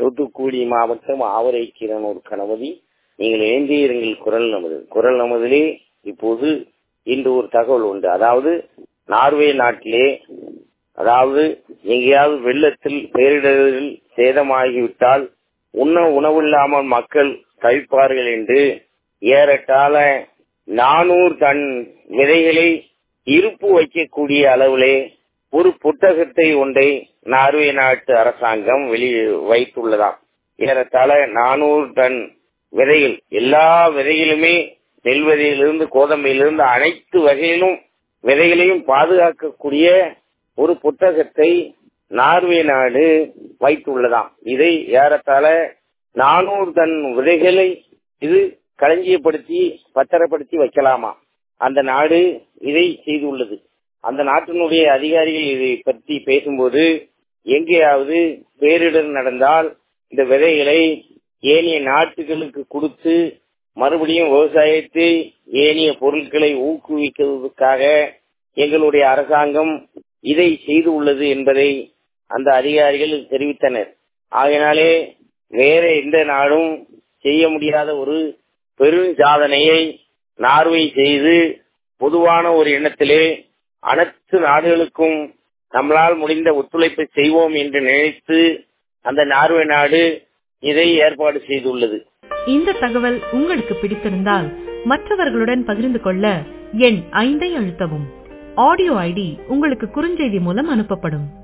தூத்துக்குடி மாவட்டம் ஆவரை கிரணூர் கணபதி நீங்கள் இணைந்திருங்கள் குரல் நமது குரல் நமதிலே இப்போது இன்று ஒரு தகவல் உண்டு அதாவது நார்வே நாட்டிலே அதாவது எங்கேயாவது வெள்ளத்தில் பேரிடரில் சேதமாகிவிட்டால் உண்ண உணவில்லாமல் மக்கள் தவிப்பார்கள் என்று ஏறத்தாழ நானூறு டன் விதைகளை இருப்பு வைக்கக்கூடிய அளவிலே ஒரு புத்தகத்தை ஒன்றை நார்வே நாட்டு அரசாங்கம் வெளி வைத்துள்ளதாம் ஏறத்தாழ நானூறு டன் விதைகள் எல்லா விதைகளுமே நெல் விதையிலிருந்து கோதம்பையிலிருந்து அனைத்து வகையிலும் விதைகளையும் பாதுகாக்கக்கூடிய ஒரு புத்தகத்தை நார்வே நாடு வைத்துள்ளதாம் இதை ஏறத்தாழ நானூறு டன் விதைகளை இது களஞ்சியப்படுத்தி பத்திரப்படுத்தி வைக்கலாமா அந்த நாடு இதை செய்துள்ளது அந்த நாட்டினுடைய அதிகாரிகள் இதை பற்றி பேசும்போது எங்கேயாவது பேரிடர் நடந்தால் இந்த விதைகளை ஏனைய நாட்டுகளுக்கு கொடுத்து மறுபடியும் விவசாயத்தை ஏனைய பொருட்களை ஊக்குவிக்கிறதுக்காக எங்களுடைய அரசாங்கம் இதை செய்து உள்ளது என்பதை அந்த அதிகாரிகள் தெரிவித்தனர் ஆகையினாலே வேற எந்த நாடும் செய்ய முடியாத ஒரு பெரும் சாதனையை நார்வே செய்து பொதுவான ஒரு எண்ணத்திலே அனைத்து நாடுகளுக்கும் நம்மளால் முடிந்த ஒத்துழைப்பை செய்வோம் என்று நினைத்து அந்த நார்வே நாடு இதை ஏற்பாடு செய்துள்ளது இந்த தகவல் உங்களுக்கு பிடித்திருந்தால் மற்றவர்களுடன் பகிர்ந்து கொள்ள எண் ஐந்தை அழுத்தவும் ஆடியோ ஐடி உங்களுக்கு குறுஞ்செய்தி மூலம் அனுப்பப்படும்